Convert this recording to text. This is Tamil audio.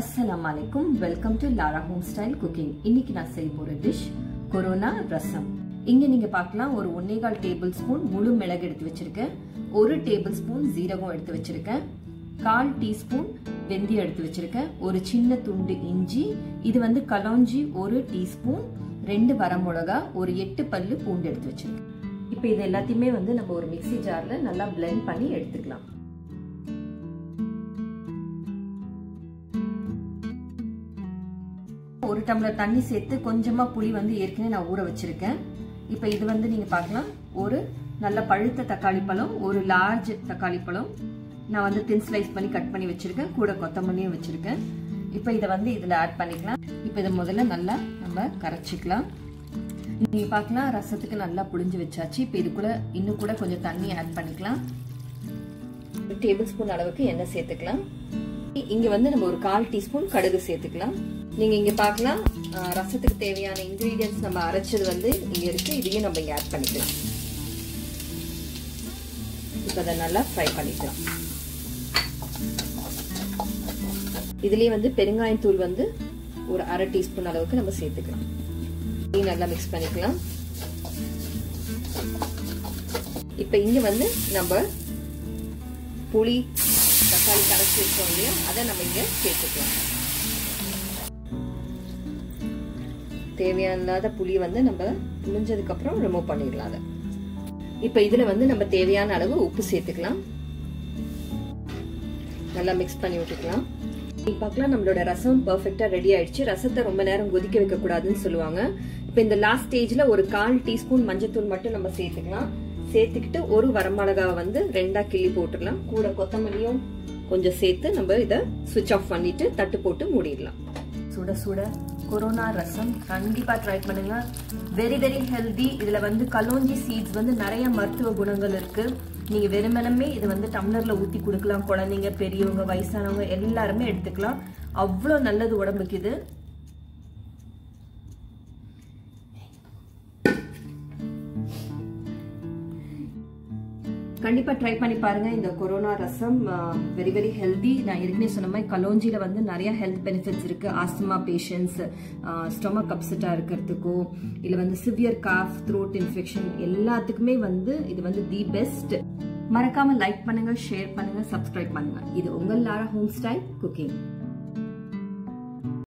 அஸ்ஸலாமு அலைக்கும் welcome to Lara home style cooking இன்னைக்கு நான் செய்ய போற டிஷ் கொரோனா ரசம் இங்க நீங்க பார்க்கலாம் ஒரு ஒன்னேகால் டேபிள் ஸ்பூன் முழு மிளகு எடுத்து வச்சிருக்கேன் ஒரு டேபிள் ஸ்பூன் ஜீரகம் எடுத்து வச்சிருக்கேன் கால் டீஸ்பூன் வெந்தயம் எடுத்து வச்சிருக்கேன் ஒரு சின்ன துண்டு இஞ்சி இது வந்து கலோஞ்சி ஒரு டீஸ்பூன் ரெண்டு வரமிளகா ஒரு எட்டு பல்லு பூண்டு எடுத்து வச்சிருக்கேன் இப்போ இது எல்லாத்தையுமே வந்து நம்ம ஒரு மிக்சி ஜார்ல நல்லா பிளெண்ட் பண்ணி எடுத்துக்கலாம் ஒரு டம்ளர் தண்ணி சேர்த்து கொஞ்சமா புளி வந்து ஏற்கனவே நான் ஊற வச்சிருக்கேன் இப்போ இது வந்து நீங்க பார்க்கலாம் ஒரு நல்ல பழுத்த தக்காளி பழம் ஒரு லார்ஜ் தக்காளி பழம் நான் வந்து தின் ஸ்லைஸ் பண்ணி கட் பண்ணி வச்சிருக்கேன் கூட கொத்தமல்லியும் வச்சிருக்கேன் இப்போ இதை வந்து இதில் ஆட் பண்ணிக்கலாம் இப்போ இதை முதல்ல நல்லா நம்ம கரைச்சிக்கலாம் நீங்கள் பார்க்கலாம் ரசத்துக்கு நல்லா புளிஞ்சு வச்சாச்சு இப்போ இது கூட இன்னும் கூட கொஞ்சம் தண்ணி ஆட் பண்ணிக்கலாம் ஒரு டேபிள் ஸ்பூன் அளவுக்கு எண்ணெய் சேர்த்துக்கலாம் இங்கே வந்து நம்ம ஒரு கால் டீஸ்பூன் கடுகு சேர்த்துக்கலாம் நீங்கள் இங்கே பார்க்கலாம் ரசத்துக்கு தேவையான இன்க்ரீடியன்ஸ் நம்ம அரைச்சது வந்து இங்கே இருக்குது இதையும் நம்ம இங்கே ஆட் பண்ணிக்கலாம் இப்போ அதை நல்லா ஃப்ரை பண்ணிக்கலாம் இதுலேயே வந்து பெருங்காயத்தூள் வந்து ஒரு அரை டீஸ்பூன் அளவுக்கு நம்ம சேர்த்துக்கலாம் இதையும் நல்லா மிக்ஸ் பண்ணிக்கலாம் இப்போ இங்கே வந்து நம்ம புளி தக்காளி கரைச்சி வச்சோம் இல்லையா அதை நம்ம இங்கே சேர்த்துக்கலாம் தேவையான புளி வந்து நம்ம புளிஞ்சதுக்கு அப்புறம் ரிமூவ் பண்ணிடலாம் அதை இப்போ இதுல வந்து நம்ம தேவையான அளவு உப்பு சேர்த்துக்கலாம் நல்லா மிக்ஸ் பண்ணி விட்டுக்கலாம் பார்க்கலாம் நம்மளோட ரசம் பர்ஃபெக்டா ரெடி ஆயிடுச்சு ரசத்தை ரொம்ப நேரம் கொதிக்க வைக்க கூடாதுன்னு சொல்லுவாங்க இப்போ இந்த லாஸ்ட் ஸ்டேஜ்ல ஒரு கால் டீஸ்பூன் மஞ்சத்தூள் மட்டும் நம்ம சேர்த்துக்கலாம் சேர்த்துக்கிட்டு ஒரு வரமிளகாவை வந்து ரெண்டா கிள்ளி போட்டுடலாம் கூட கொத்தமல்லியும் கொஞ்சம் சேர்த்து நம்ம இதை சுவிச் ஆஃப் பண்ணிட்டு தட்டு போட்டு மூடிடலாம் சுட சுட கொரோனா ரசம் கண்டிப்பா ட்ரை பண்ணுங்க வெரி வெரி ஹெல்தி இதுல வந்து கலோஞ்சி சீட்ஸ் வந்து நிறைய மருத்துவ குணங்கள் இருக்கு நீங்க வெறுமனமே இது வந்து டம்ளர்ல ஊத்தி கொடுக்கலாம் குழந்தைங்க பெரியவங்க வயசானவங்க எல்லாருமே எடுத்துக்கலாம் அவ்வளோ நல்லது உடம்புக்கு இது கண்டிப்பா ட்ரை பண்ணி பாருங்க இந்த corona rasam very very healthy நான் ஏற்கனவே சொன்ன மாதிரி கலோஞ்சியில வந்து நிறைய ஹெல்த் பெனிஃபிட்ஸ் இருக்கு ஆஸ்துமா பேஷண்ட்ஸ் ஸ்டொமக் அப்செட்டா இருக்கிறதுக்கோ இல்ல வந்து சிவியர் காஃப் த்ரோட் இன்ஃபெக்ஷன் எல்லாத்துக்குமே வந்து இது வந்து தி பெஸ்ட் மறக்காம லைக் பண்ணுங்க ஷேர் பண்ணுங்க சப்ஸ்கிரைப் பண்ணுங்க இது உங்கள் லாரா ஹோம் ஸ்டைல் குக்கிங்